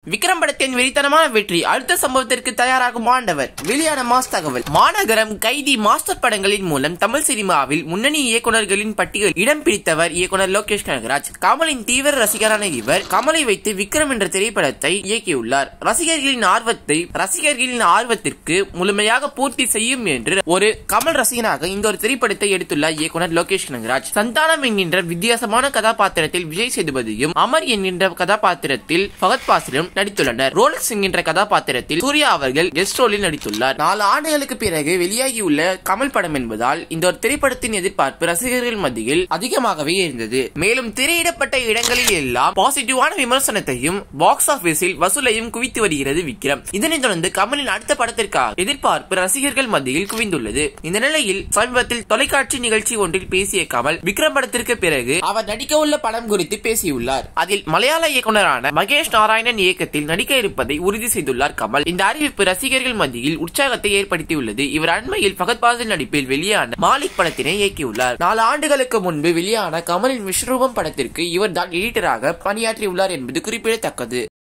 விக்ரம் படத்தின் வெறித்தனமான வெற்றி அடுத்த சம்பவத்திற்கு தயாராகும் ஆண்டவர் வெளியான மாஸ் தகவல் மாநகரம் கைதி மாஸ்டர் படங்களின் மூலம் தமிழ் சினிமாவில் முன்னணி இயக்குனர்களின் பட்டியல் இடம் பிடித்தவர் இயக்குனர் லோகேஷ் கனகராஜ் கமலின் தீவிர ரசிகரான இவர் கமலை வைத்து விக்ரம் என்ற திரைப்படத்தை இயக்கியுள்ளார் ரசிகர்களின் ஆர்வத்தை ரசிகர்களின் ஆர்வத்திற்கு முழுமையாக பூர்த்தி செய்யும் என்று ஒரு கமல் ரசிகனாக இந்த ஒரு திரைப்படத்தை எடுத்துள்ளார் இயக்குனர் லோகேஷ் கனகராஜ் சந்தானம் என்கின்ற வித்தியாசமான கதாபாத்திரத்தில் விஜய் சேதுபதியும் அமர் என்கின்ற கதாபாத்திரத்தில் ஃபகத் பாசிலும் நடித்துள்ளனர் ரோலக்ஸ் என்கின்ற கதாபாத்திரத்தில் சூர்யா அவர்கள் கெஸ்ட் ரோலில் நடித்துள்ளார் நாலு ஆண்டுகளுக்கு பிறகு வெளியாகியுள்ள கமல் படம் என்பதால் இந்த ஒரு திரைப்படத்தின் எதிர்பார்ப்பு ரசிகர்கள் மத்தியில் அதிகமாகவே இருந்தது மேலும் திரையிடப்பட்ட இடங்களில் எல்லாம் பாசிட்டிவான விமர்சனத்தையும் பாக்ஸ் ஆபீஸில் வசூலையும் குவித்து வருகிறது விக்ரம் இதனைத் தொடர்ந்து கமலின் அடுத்த படத்திற்காக எதிர்பார்ப்பு ரசிகர்கள் மத்தியில் குவிந்துள்ளது இந்த நிலையில் சமீபத்தில் தொலைக்காட்சி நிகழ்ச்சி ஒன்றில் பேசிய கமல் விக்ரம் படத்திற்கு பிறகு அவர் நடிக்க உள்ள படம் குறித்து பேசியுள்ளார் அதில் மலையாள இயக்குனரான மகேஷ் நாராயணன் இயக்கத்தில் நடிக்க இருப்பதை உறுதி செய்துள்ளார் கமல் இந்த அறிவிப்பு ரசிகர்கள் மத்தியில் உற்சாகத்தை ஏற்படுத்தியுள்ளது இவர் அண்மையில் ஃபகத் பாசில் நடிப்பில் வெளியான மாலிக் படத்தினை இயக்கியுள்ளார் நாலு ஆண்டுகளுக்கு முன்பு வெளியான கமலின் விஸ்வரூபம் படத்திற்கு இவர் தான் எடிட்டராக பணியாற்றியுள்ளார் என்பது குறிப்பிடத்தக்கது